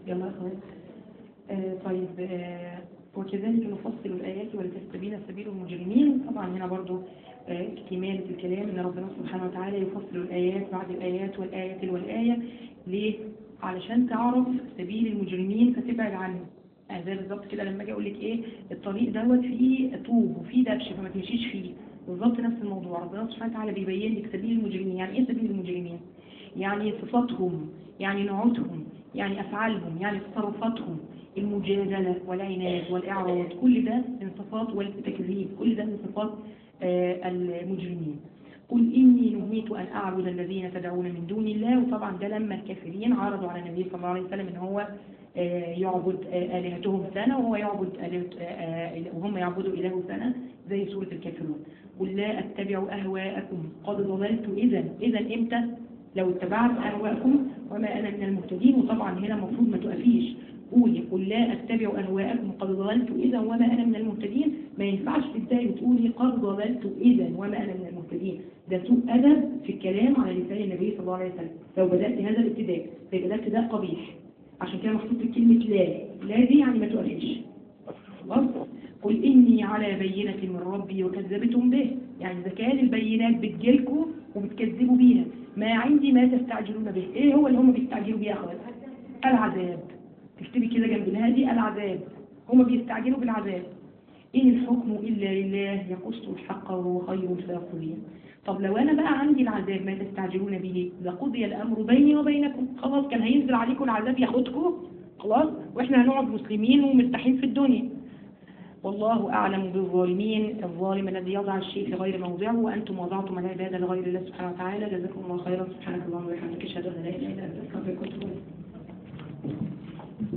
يلا يا اخوات آه طيب آه وكذلك نفصل الآيات ولتستبين سبيل المجرمين طبعا هنا برضو آه اكتمال الكلام ان ربنا سبحانه وتعالى يفصل الآيات بعد الآيات والآية والآية ليه؟ علشان تعرف سبيل المجرمين فتبعد عنه يعني زي بالظبط كده لما اجي اقول لك ايه الطريق دوت فيه طوب وفيه دبش فما تمشيش فيه بالظبط نفس الموضوع ربنا سبحانه وتعالى بيبين لك سبيل المجرمين يعني ايه سبيل المجرمين يعني صفاتهم يعني نعوتهم يعني افعالهم يعني تصرفاتهم المجادله والعناد والاعراض كل ده من صفات والتكذيب كل ده من صفات آه المجرمين قل إني نهيت أن أعبد الذين تدعون من دون الله وطبعا ده لما الكافرين عرضوا على النبي صلى الله عليه وسلم إن هو يعبد آلهتهم سنة وهو يعبد وهم يعبدوا إله سنة زي سورة الكافرون قل لا أتبع أهواءكم قد ضللت إذا إذا إمتى لو اتبعت أهواءكم وما أنا من المهتدين وطبعا هنا المفروض ما تقفيش قولي قل لا أتبع أهواءكم قد ضللت إذا وما أنا من المهتدين ما ينفعش تبدأي وتقولي قد ضللت إذا وما أنا من المهتدين ده سوء أدب في الكلام على لسان النبي صلى الله عليه وسلم لو بدأت هذا الابتداء فيبقى ده ابتداء قبيح عشان كده محطوط كلمة لا لا دي يعني ما تقفيش خلاص قل إني على بينة من ربي وكذبتم به يعني إذا كان البينات بتجيلكم وبتكذبوا بيها ما عندي ما تستعجلون به إيه هو اللي هم بيستعجلوا بيه يا أخوات العذاب تكتبي كده جنب الهادي العذاب هم بيستعجلوا بالعذاب إن الحكم إلا لله يقص الحق وهو خير الفاصلين طب لو أنا بقى عندي العذاب ما تستعجلون به لقضي الأمر بيني وبينكم خلاص كان هينزل عليكم العذاب ياخدكم خلاص وإحنا هنقعد مسلمين ومرتاحين في الدنيا والله أعلم بالظالمين الظالم الذي يضع الشيء في غير موضعه وأنتم وضعتم العبادة لغير الله سبحانه وتعالى جزاكم الله خيرا سبحانك اللهم وبحمدك اشهد ان لا اله الا انت استغفرك